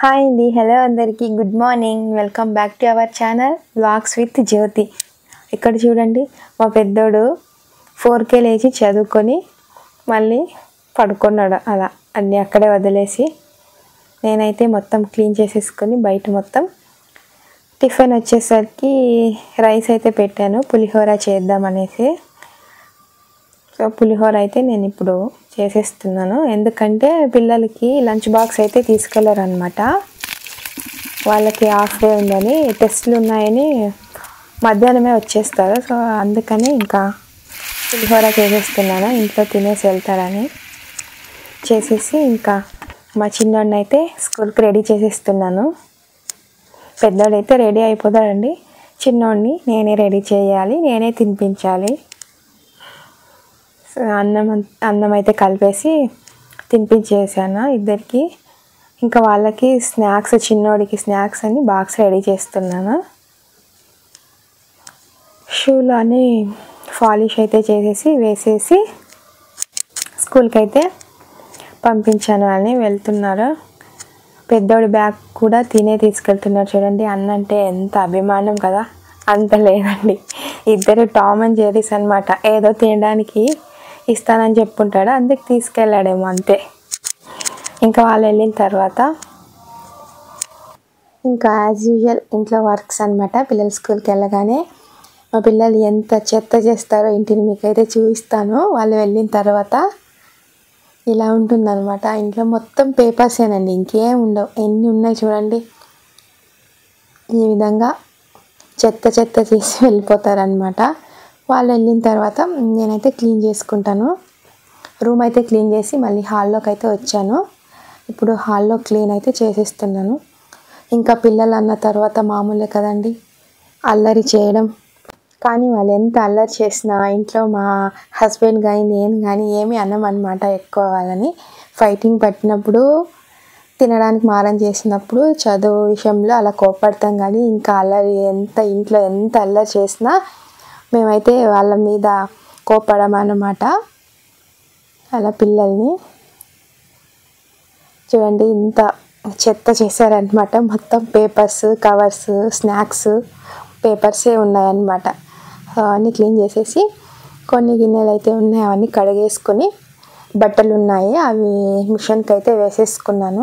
hi అండి hello అందరికీ good morning welcome back to our channel vlogs with Jyothi ఇక్కడ చూడండి మా పెద్దోడు ఫోర్కే లేచి చదువుకొని మళ్ళీ పడుకున్నాడు అలా అన్నీ అక్కడే వదిలేసి నేనైతే మొత్తం క్లీన్ చేసేసుకొని బయట మొత్తం టిఫిన్ వచ్చేసరికి రైస్ అయితే పెట్టాను పులిహోర చేద్దామనేసి సో పులిహోర అయితే నేను ఇప్పుడు చేసేస్తున్నాను ఎందుకంటే పిల్లలకి లంచ్ బాక్స్ అయితే తీసుకెళ్లరు అనమాట వాళ్ళకి హాఫ్ డే ఉందని టెస్ట్లు ఉన్నాయని మధ్యాహ్నమే వచ్చేస్తారు సో అందుకని ఇంకా పులిహోర చేసేస్తున్నాను ఇంట్లో తినేసి వెళ్తారని చేసేసి ఇంకా మా చిన్నోడిని అయితే స్కూల్కి రెడీ చేసేస్తున్నాను పెద్దోడైతే రెడీ అయిపోతాడండి చిన్నోడిని నేనే రెడీ చేయాలి నేనే తినిపించాలి సో అన్నం అన్- అన్నం అయితే కలిపేసి తినిపించేసాను ఇద్దరికి ఇంకా వాళ్ళకి స్నాక్స్ చిన్నోడికి స్నాక్స్ అని బాక్స్ రెడీ చేస్తున్నాను షూలో అని పాలిష్ అయితే చేసేసి వేసేసి స్కూల్కి అయితే పంపించాను అని వెళ్తున్నారు పెద్దోడి బ్యాగ్ కూడా తినే తీసుకెళ్తున్నారు చూడండి అన్న అంటే ఎంత అభిమానం కదా అంత లేదండి ఇద్దరు టామ్ అండ్ జెరీస్ అనమాట ఏదో తినడానికి ఇస్తానని చెప్పుంటాడు అందుకు తీసుకెళ్ళాడేమో అంతే ఇంకా వాళ్ళు వెళ్ళిన తర్వాత ఇంకా యాజ్ యూజువల్ ఇంట్లో వర్క్స్ అనమాట పిల్లలు స్కూల్కి వెళ్ళగానే మా పిల్లలు ఎంత చెత్త చేస్తారో ఇంటిని మీకైతే చూపిస్తాను వాళ్ళు వెళ్ళిన తర్వాత ఇలా ఉంటుందన్నమాట ఇంట్లో మొత్తం పేపర్సేనండి ఇంకేం ఉండవు ఎన్ని ఉన్నాయి చూడండి ఈ విధంగా చెత్త చెత్త చేసి వెళ్ళిపోతారనమాట వాళ్ళు వెళ్ళిన తర్వాత నేనైతే క్లీన్ చేసుకుంటాను రూమ్ అయితే క్లీన్ చేసి మళ్ళీ హాల్లోకి అయితే వచ్చాను ఇప్పుడు హాల్లో క్లీన్ అయితే చేసేస్తున్నాను ఇంకా పిల్లలు అన్న తర్వాత మామూలే కదండి అల్లరి చేయడం కానీ వాళ్ళు ఎంత అల్లరి చేసినా ఇంట్లో మా హస్బెండ్ కానీ నేను కానీ ఏమీ అన్నమన్నమాట ఎక్కువ వాళ్ళని ఫైటింగ్ పట్టినప్పుడు తినడానికి మారం చేసినప్పుడు చదువు విషయంలో అలా కోపడతాం కానీ ఇంకా అల్లరి ఎంత ఇంట్లో ఎంత అల్లరి చేసినా మేమైతే వాళ్ళ మీద కోపడమన్నమాట అలా పిల్లల్ని చూడండి ఇంత చెత్త చేశారనమాట మొత్తం పేపర్స్ కవర్స్ స్నాక్స్ పేపర్సే ఉన్నాయన్నమాట సో అవన్నీ క్లీన్ చేసేసి కొన్ని గిన్నెలు అయితే ఉన్నాయి అవన్నీ కడిగేసుకొని బట్టలు ఉన్నాయి అవి మిషన్కి అయితే వేసేసుకున్నాను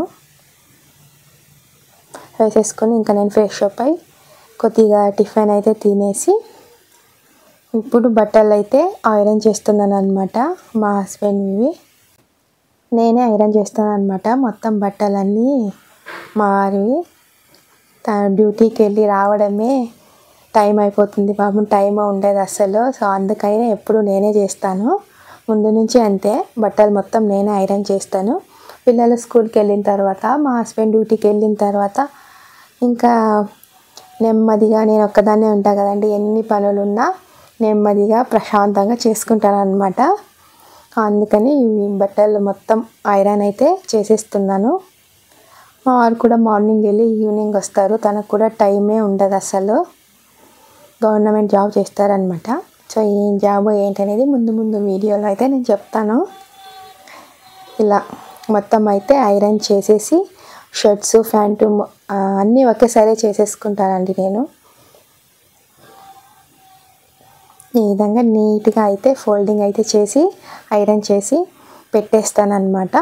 వేసేసుకొని ఇంకా నేను ఫ్రెష్ అప్ అయి కొద్దిగా టిఫిన్ అయితే తినేసి ఇప్పుడు బట్టలు అయితే ఐరన్ చేస్తున్నాను అనమాట మా హస్బెండ్వి నేనే ఐరన్ చేస్తాను అనమాట మొత్తం బట్టలన్నీ మా వారివి తన డ్యూటీకి వెళ్ళి రావడమే టైం అయిపోతుంది పాపం టైం ఉండేది అస్సలు సో అందుకని ఎప్పుడు నేనే చేస్తాను ముందు నుంచి అంతే బట్టలు మొత్తం నేనే ఐరన్ చేస్తాను పిల్లలు స్కూల్కి వెళ్ళిన తర్వాత మా హస్బెండ్ డ్యూటీకి వెళ్ళిన తర్వాత ఇంకా నెమ్మదిగా నేను ఒక్కదాన్నే ఉంటా కదండి ఎన్ని పనులున్నా నెమ్మదిగా ప్రశాంతంగా చేసుకుంటాను అనమాట అందుకని ఈ బట్టలు మొత్తం ఐరన్ అయితే చేసేస్తున్నాను మా వారు కూడా మార్నింగ్ వెళ్ళి ఈవినింగ్ వస్తారు తనకు కూడా టైమే ఉండదు అసలు గవర్నమెంట్ జాబ్ చేస్తారనమాట సో ఏం జాబ్ ఏంటనేది ముందు ముందు వీడియోలో అయితే నేను చెప్తాను ఇలా మొత్తం అయితే ఐరన్ చేసేసి షర్ట్స్ ప్యాంటు ఆ, అన్నీ ఒకేసారి చేసేసుకుంటానండి నేను ఈ విధంగా నీట్గా అయితే ఫోల్డింగ్ అయితే చేసి ఐరన్ చేసి పెట్టేస్తాను అనమాట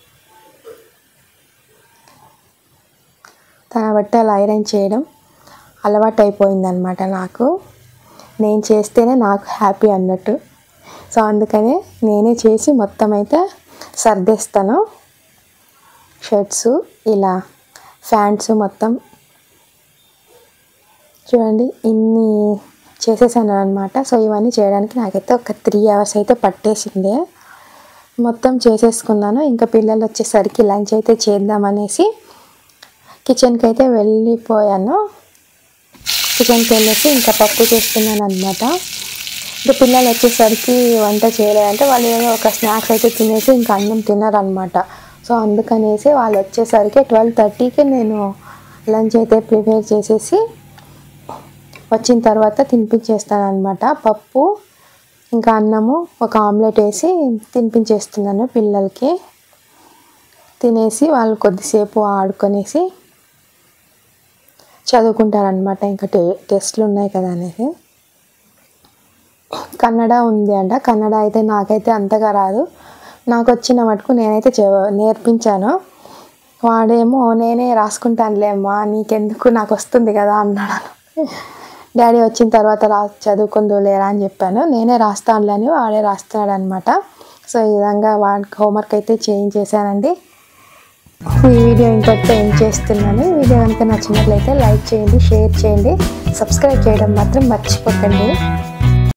తన బట్టలు ఐరన్ చేయడం అలవాటు అయిపోయిందనమాట నాకు నేను చేస్తేనే నాకు హ్యాపీ అన్నట్టు సో అందుకనే నేనే చేసి మొత్తం అయితే సర్దేస్తాను షర్ట్స్ ఇలా ఫ్యాంట్స్ మొత్తం చూడండి ఇన్ని చేసేసాను అనమాట సో ఇవన్నీ చేయడానికి నాకైతే ఒక త్రీ అవర్స్ అయితే పట్టేసింది మొత్తం చేసేసుకున్నాను ఇంకా పిల్లలు వచ్చేసరికి లంచ్ అయితే చేద్దామనేసి కిచెన్కి అయితే వెళ్ళిపోయాను కిచెన్కి వెళ్ళేసి ఇంకా పప్పు చేస్తున్నాను అనమాట ఇంకా పిల్లలు వచ్చేసరికి వంట చేయలేదంటే వాళ్ళు ఏదో ఒక స్నాక్స్ అయితే తినేసి ఇంకా అన్నం తిన్నారనమాట సో అందుకనేసి వాళ్ళు వచ్చేసరికి ట్వెల్వ్ థర్టీకి నేను లంచ్ అయితే ప్రిపేర్ చేసేసి వచ్చిన తర్వాత తినిపించేస్తాను అనమాట పప్పు ఇంకా అన్నము ఒక ఆమ్లెట్ వేసి తినిపించేస్తున్నాను పిల్లలకి తినేసి వాళ్ళు కొద్దిసేపు ఆడుకొనేసి చదువుకుంటారనమాట ఇంకా టే టెస్ట్లు ఉన్నాయి కదా అనేసి కన్నడ ఉంది అంట కన్నడ అయితే నాకైతే అంతగా రాదు నాకు వచ్చిన మటుకు నేనైతే చె- నేర్పించాను వాడేమో నేనే రాసుకుంటానులే అమ్మా నీకెందుకు నాకు వస్తుంది కదా అన్నాడు డాడీ వచ్చిన తర్వాత రా చదువుకుందు లేరా అని చెప్పాను నేనే రాస్తానులే అని వాడే రాస్తున్నాడు అనమాట సో ఈ విధంగా వాడికి హోంవర్క్ అయితే చేయించేసానండి ఈ వీడియో ఇంతటితో ఏం చేస్తున్నాను ఈ వీడియో కనుక నచ్చినట్లయితే లైక్ చేయండి షేర్ చేయండి సబ్స్క్రైబ్ చేయడం మాత్రం మర్చిపోకండి